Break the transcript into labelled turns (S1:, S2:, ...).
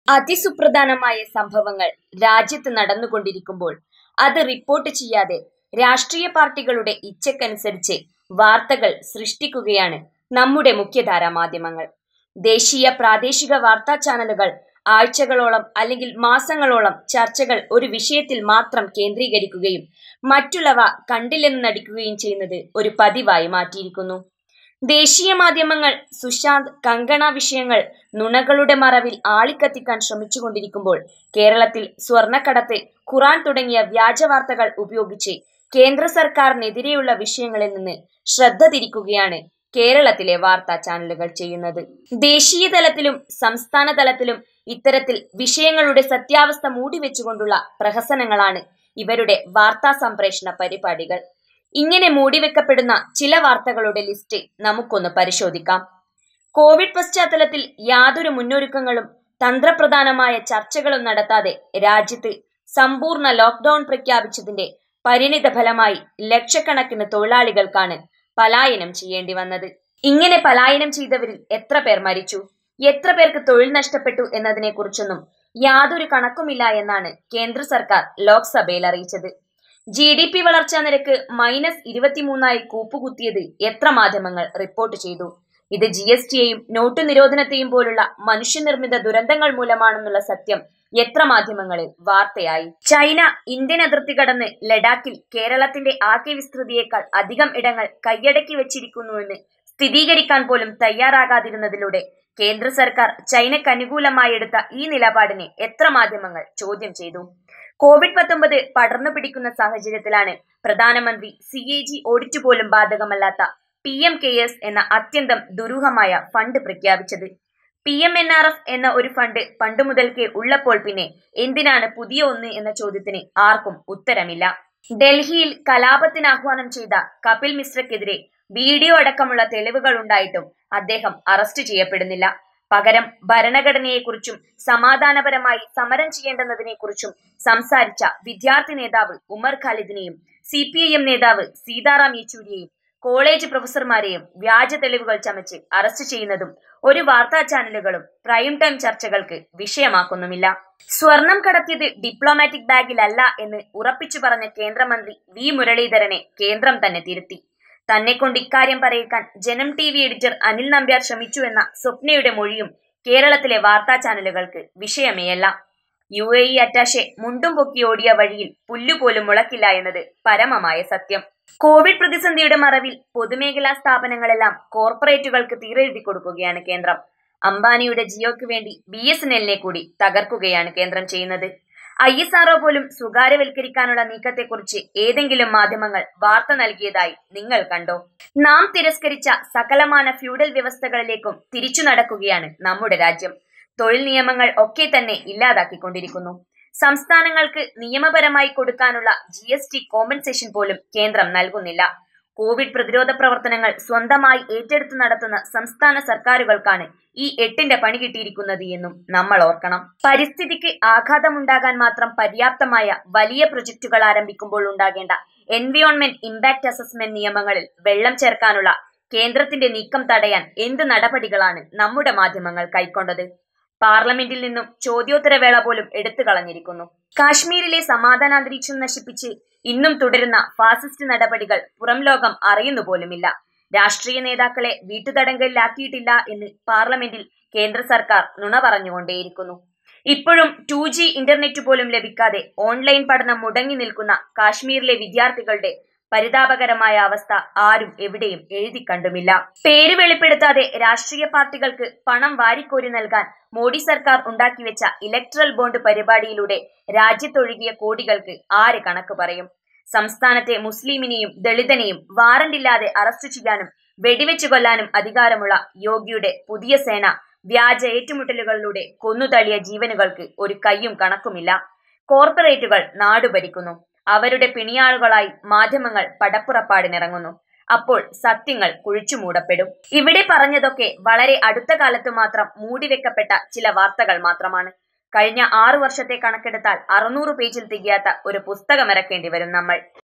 S1: അതിസുപ്രധാനമായ സംഭവങ്ങൾ രാജ്യത്ത് നടന്നുകൊണ്ടിരിക്കുമ്പോൾ അത് റിപ്പോർട്ട് ചെയ്യാതെ രാഷ്ട്രീയ പാർട്ടികളുടെ ഇച്ഛക്കനുസരിച്ച് വാർത്തകൾ സൃഷ്ടിക്കുകയാണ് നമ്മുടെ മുഖ്യധാരാ മാധ്യമങ്ങൾ ദേശീയ പ്രാദേശിക വാർത്താ ചാനലുകൾ ആഴ്ചകളോളം അല്ലെങ്കിൽ മാസങ്ങളോളം ചർച്ചകൾ ഒരു വിഷയത്തിൽ മാത്രം കേന്ദ്രീകരിക്കുകയും മറ്റുള്ളവ കണ്ടില്ലെന്ന് നടിക്കുകയും ചെയ്യുന്നത് ഒരു പതിവായി മാറ്റിയിരിക്കുന്നു ദേശീയ മാധ്യമങ്ങൾ സുശാന്ത് കങ്കണ വിഷയങ്ങൾ നുണകളുടെ മറവിൽ ആളിക്കത്തിക്കാൻ ശ്രമിച്ചുകൊണ്ടിരിക്കുമ്പോൾ കേരളത്തിൽ സ്വർണ്ണക്കടത്ത് ഖുറാൻ തുടങ്ങിയ വ്യാജ വാർത്തകൾ ഉപയോഗിച്ച് കേന്ദ്ര സർക്കാരിനെതിരെയുള്ള വിഷയങ്ങളിൽ നിന്ന് ശ്രദ്ധ തിരിക്കുകയാണ് കേരളത്തിലെ വാർത്താ ചാനലുകൾ ചെയ്യുന്നത് ദേശീയ തലത്തിലും സംസ്ഥാന തലത്തിലും ഇത്തരത്തിൽ വിഷയങ്ങളുടെ സത്യാവസ്ഥ മൂടിവെച്ചുകൊണ്ടുള്ള പ്രഹസനങ്ങളാണ് ഇവരുടെ വാർത്താ സംപ്രേഷണ പരിപാടികൾ ഇങ്ങനെ മൂടിവെക്കപ്പെടുന്ന ചില വാർത്തകളുടെ ലിസ്റ്റ് നമുക്കൊന്ന് പരിശോധിക്കാം കോവിഡ് പശ്ചാത്തലത്തിൽ യാതൊരു മുന്നൊരുക്കങ്ങളും തന്ത്രപ്രധാനമായ ചർച്ചകളും നടത്താതെ രാജ്യത്ത് സമ്പൂർണ്ണ ലോക്ക്ഡൌൺ പ്രഖ്യാപിച്ചതിന്റെ പരിണിത ഫലമായി ലക്ഷക്കണക്കിന് തൊഴിലാളികൾക്കാണ് പലായനം ചെയ്യേണ്ടി വന്നത് ഇങ്ങനെ പലായനം ചെയ്തവരിൽ എത്ര പേർ മരിച്ചു എത്ര പേർക്ക് തൊഴിൽ നഷ്ടപ്പെട്ടു എന്നതിനെക്കുറിച്ചൊന്നും യാതൊരു കണക്കുമില്ല എന്നാണ് കേന്ദ്ര സർക്കാർ ലോക്സഭയിൽ അറിയിച്ചത് ജി ഡി പി വളർച്ചാ നിരക്ക് മൈനസ് ഇരുപത്തിമൂന്നായി കൂപ്പുകുത്തിയത് എത്ര മാധ്യമങ്ങൾ റിപ്പോർട്ട് ചെയ്തു ഇത് ജി എസ് ടിയെയും നോട്ടു നിരോധനത്തെയും പോലുള്ള മനുഷ്യനിർമ്മിത ദുരന്തങ്ങൾ മൂലമാണെന്നുള്ള സത്യം എത്ര മാധ്യമങ്ങളിൽ വാർത്തയായി ചൈന ഇന്ത്യൻ അതിർത്തി കടന്ന് ലഡാക്കിൽ കേരളത്തിന്റെ ആകെ വിസ്തൃതിയേക്കാൾ അധികം ഇടങ്ങൾ കൈയടക്കി വെച്ചിരിക്കുന്നുവെന്ന് സ്ഥിരീകരിക്കാൻ പോലും തയ്യാറാകാതിരുന്നതിലൂടെ കേന്ദ്ര സർക്കാർ ചൈനയ്ക്ക് അനുകൂലമായി എടുത്ത ഈ നിലപാടിനെ എത്ര മാധ്യമങ്ങൾ ചോദ്യം ചെയ്തു കോവിഡ് പത്തൊമ്പത് പടർന്നു പിടിക്കുന്ന സാഹചര്യത്തിലാണ് പ്രധാനമന്ത്രി സി എ ജി ഓഡിറ്റ് പോലും ബാധകമല്ലാത്ത പി എം കെ എസ് എന്ന അത്യന്തം ദുരൂഹമായ ഫണ്ട് പ്രഖ്യാപിച്ചത് P M N R F എന്ന ഒരു ഫണ്ട് പണ്ടു മുതൽക്കേ ഉള്ളപ്പോൾ പിന്നെ എന്തിനാണ് പുതിയ ഒന്ന് എന്ന ചോദ്യത്തിന് ആർക്കും ഉത്തരമില്ല ഡൽഹിയിൽ കലാപത്തിന് ആഹ്വാനം ചെയ്ത കപിൽ മിശ്രക്കെതിരെ വീഡിയോ അടക്കമുള്ള തെളിവുകൾ ഉണ്ടായിട്ടും അദ്ദേഹം അറസ്റ്റ് ചെയ്യപ്പെടുന്നില്ല പകരം ഭരണഘടനയെക്കുറിച്ചും സമാധാനപരമായി സമരം ചെയ്യേണ്ടുന്നതിനെക്കുറിച്ചും സംസാരിച്ച വിദ്യാർത്ഥി നേതാവ് ഉമർ ഖാലിദിനെയും സി പി ഐ എം നേതാവ് സീതാറാം യെച്ചൂരിയെയും കോളേജ് പ്രൊഫസർമാരെയും വ്യാജ തെളിവുകൾ ചമച്ച് അറസ്റ്റ് ചെയ്യുന്നതും ഒരു വാർത്താ ചാനലുകളും പ്രൈം ടൈം ചർച്ചകൾക്ക് വിഷയമാക്കുന്നുമില്ല സ്വർണം കടത്തിയത് ഡിപ്ലോമാറ്റിക് ബാഗിലല്ല എന്ന് ഉറപ്പിച്ചു പറഞ്ഞ കേന്ദ്രമന്ത്രി വി മുരളീധരനെ കേന്ദ്രം തന്നെ തിരുത്തി തന്നെ കൊണ്ട് ഇക്കാര്യം പറയിക്കാൻ Janam T V editor Anil Nambiar ശ്രമിച്ചു എന്ന സ്വപ്നയുടെ മൊഴിയും കേരളത്തിലെ വാർത്താ ചാനലുകൾക്ക് വിഷയമേയല്ല യു എ ഇ അറ്റാഷെ മുണ്ടും പൊക്കി ഓടിയ വഴിയിൽ പുല്ലുപോലും മുളക്കില്ല എന്നത് പരമമായ സത്യം കോവിഡ് പ്രതിസന്ധിയുടെ മറവിൽ പൊതുമേഖലാ സ്ഥാപനങ്ങളെല്ലാം കോർപ്പറേറ്റുകൾക്ക് തീരെഴുതി കൊടുക്കുകയാണ് കേന്ദ്രം അംബാനിയുടെ ജിയോയ്ക്ക് വേണ്ടി ബി എസ് എൻ എല്ലിനെ കൂടി തകർക്കുകയാണ് കേന്ദ്രം ചെയ്യുന്നത് ഐ എസ് ആർഒ പോലും സ്വകാര്യവൽക്കരിക്കാനുള്ള നീക്കത്തെക്കുറിച്ച് ഏതെങ്കിലും മാധ്യമങ്ങൾ വാർത്ത നൽകിയതായി നിങ്ങൾ കണ്ടോ നാം തിരസ്കരിച്ച സകലമാന ഫ്യൂഡൽ വ്യവസ്ഥകളിലേക്കും തിരിച്ചു നടക്കുകയാണ് നമ്മുടെ രാജ്യം തൊഴിൽ നിയമങ്ങൾ ഒക്കെ തന്നെ ഇല്ലാതാക്കിക്കൊണ്ടിരിക്കുന്നു സംസ്ഥാനങ്ങൾക്ക് നിയമപരമായി കൊടുക്കാനുള്ള ജി എസ് ടി കോമ്പൻസേഷൻ പോലും കേന്ദ്രം നൽകുന്നില്ല കോവിഡ് പ്രതിരോധ പ്രവർത്തനങ്ങൾ സ്വന്തമായി ഏറ്റെടുത്ത് നടത്തുന്ന സംസ്ഥാന സർക്കാരുകൾക്കാണ് ഈ എട്ടിന്റെ പണി കിട്ടിയിരിക്കുന്നത് എന്നും നമ്മൾ ഓർക്കണം പരിസ്ഥിതിക്ക് ആഘാതമുണ്ടാകാൻ മാത്രം പര്യാപ്തമായ വലിയ പ്രൊജക്ടുകൾ ആരംഭിക്കുമ്പോൾ ഉണ്ടാകേണ്ട എൻവിയോൺമെന്റ് ഇമ്പാക്ട് അസസ്മെന്റ് നിയമങ്ങളിൽ വെള്ളം ചേർക്കാനുള്ള കേന്ദ്രത്തിന്റെ നീക്കം തടയാൻ എന്ത് നടപടികളാണ് നമ്മുടെ മാധ്യമങ്ങൾ കൈക്കൊണ്ടത് പാർലമെന്റിൽ നിന്നും ചോദ്യോത്തരവേള പോലും എടുത്തു കളഞ്ഞിരിക്കുന്നു കാശ്മീരിലെ സമാധാനാന്തരീക്ഷം നശിപ്പിച്ച് ഇന്നും തുടരുന്ന ഫാസിസ്റ്റ് നടപടികൾ പുറം ലോകം അറിയുന്നു പോലുമില്ല രാഷ്ട്രീയ നേതാക്കളെ വീട്ടുതടങ്കലിലാക്കിയിട്ടില്ല എന്ന് പാർലമെന്റിൽ കേന്ദ്ര സർക്കാർ നുണ പറഞ്ഞുകൊണ്ടേയിരിക്കുന്നു ഇപ്പോഴും ടു ജി ഇന്റർനെറ്റ് പോലും ലഭിക്കാതെ ഓൺലൈൻ പഠനം മുടങ്ങി നിൽക്കുന്ന കാശ്മീരിലെ വിദ്യാർത്ഥികളുടെ പരിതാപകരമായ അവസ്ഥ ആരും എവിടെയും എഴുതി കണ്ടുമില്ല പേര് വെളിപ്പെടുത്താതെ രാഷ്ട്രീയ പാർട്ടികൾക്ക് പണം വാരിക്കോരി നൽകാൻ മോഡി സർക്കാർ ഉണ്ടാക്കിവെച്ച ഇലക്ട്രൽ ബോണ്ട് പരിപാടിയിലൂടെ രാജ്യത്തൊഴുകിയ കോടികൾക്ക് ആര് കണക്ക് പറയും സംസ്ഥാനത്തെ മുസ്ലിമിനെയും ദളിതനെയും വാറണ്ടില്ലാതെ അറസ്റ്റ് ചെയ്യാനും വെടിവെച്ചു കൊല്ലാനും അധികാരമുള്ള യോഗിയുടെ പുതിയ സേന വ്യാജ ഏറ്റുമുട്ടലുകളിലൂടെ കൊന്നുതള്ളിയ ജീവനുകൾക്ക് ഒരു കയ്യും കണക്കുമില്ല കോർപ്പറേറ്റുകൾ നാടുഭരിക്കുന്നു അവരുടെ പിണിയാളുകളായി മാധ്യമങ്ങൾ പടപ്പുറപ്പാടിനിറങ്ങുന്നു അപ്പോൾ സത്യങ്ങൾ കുഴിച്ചു മൂടപ്പെടും ഇവിടെ പറഞ്ഞതൊക്കെ വളരെ അടുത്ത കാലത്ത് മാത്രം മൂടിവെക്കപ്പെട്ട ചില വാർത്തകൾ മാത്രമാണ് കഴിഞ്ഞ ആറു വർഷത്തെ കണക്കെടുത്താൽ അറുന്നൂറ് പേജിൽ തികയാത്ത ഒരു പുസ്തകം ഇറക്കേണ്ടി വരും നമ്മൾ